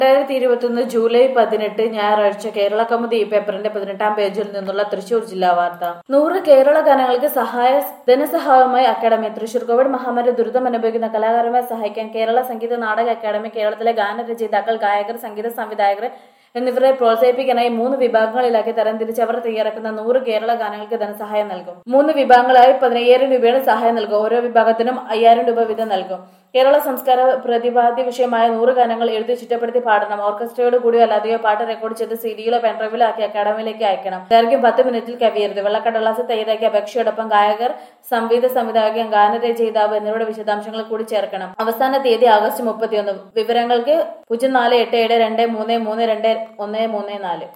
രണ്ടായിരത്തി ഇരുപത്തൊന്ന് ജൂലൈ പതിനെട്ട് ഞായറാഴ്ച കേരള കൗമുദി ഈ പേപ്പറിന്റെ പതിനെട്ടാം പേജിൽ നിന്നുള്ള തൃശൂർ ജില്ലാ വാർത്ത നൂറ് കേരള ഗാനങ്ങൾക്ക് സഹായ ധനസഹായവുമായി അക്കാദമി തൃശൂർ കോവിഡ് മഹാമാരി ദുരിതം അനുഭവിക്കുന്ന കലാകാരന്മാരെ സഹായിക്കാൻ കേരള സംഗീത നാടക അക്കാദമി കേരളത്തിലെ ഗാനരചയിതാക്കൾ ഗായകർ സംഗീത സംവിധായകർ എന്നിവരെ പ്രോത്സാഹിപ്പിക്കാനായി മൂന്ന് വിഭാഗങ്ങളിലാക്കി തരംതിരിച്ച് അവർ തയ്യാറാക്കുന്ന നൂറ് കേരള ഗാനങ്ങൾക്ക് ധനസഹായം നൽകും മൂന്ന് വിഭാഗങ്ങളായി പതിനയ്യായിരം രൂപയാണ് സഹായം നൽകുക ഓരോ വിഭാഗത്തിനും അയ്യായിരം രൂപ വീതം നൽകും കേരള സംസ്കാര പ്രതിപാദ്യ വിഷയമായ നൂറ് ഗാനങ്ങൾ എഴുതി ചിട്ടപ്പെടുത്തി പാടണം ഓർക്കസ്ട്രയോട് കൂടിയോ അല്ലാതെയോ പാട്ട് റെക്കോർഡ് ചെയ്ത് സിഡിയിലോ പെൻഡ്രൈവിലോ ആക്കി അക്കാഡമിയിലേക്ക് അയക്കണം ദൈർഘ്യം പത്ത് മിനിറ്റിൽ കവിയരുത് വെള്ളക്കടലാസ് തയ്യാറാക്കിയ അപേക്ഷയോടൊപ്പം ഗായകർ സംഗീത സംവിധായകൻ ഗാനരചയിതാവ് എന്നിവരുടെ വിശദാംശങ്ങൾ കൂടി ചേർക്കണം അവസാന തീയതി ആഗസ്റ്റ് മുപ്പത്തിയൊന്ന് വിവരങ്ങൾക്ക് പൂജ്യം നാല് എട്ട് ഏഴ് രണ്ട് മൂന്ന് മൂന്ന് രണ്ട് ഒന്ന് മൂന്ന് നാല്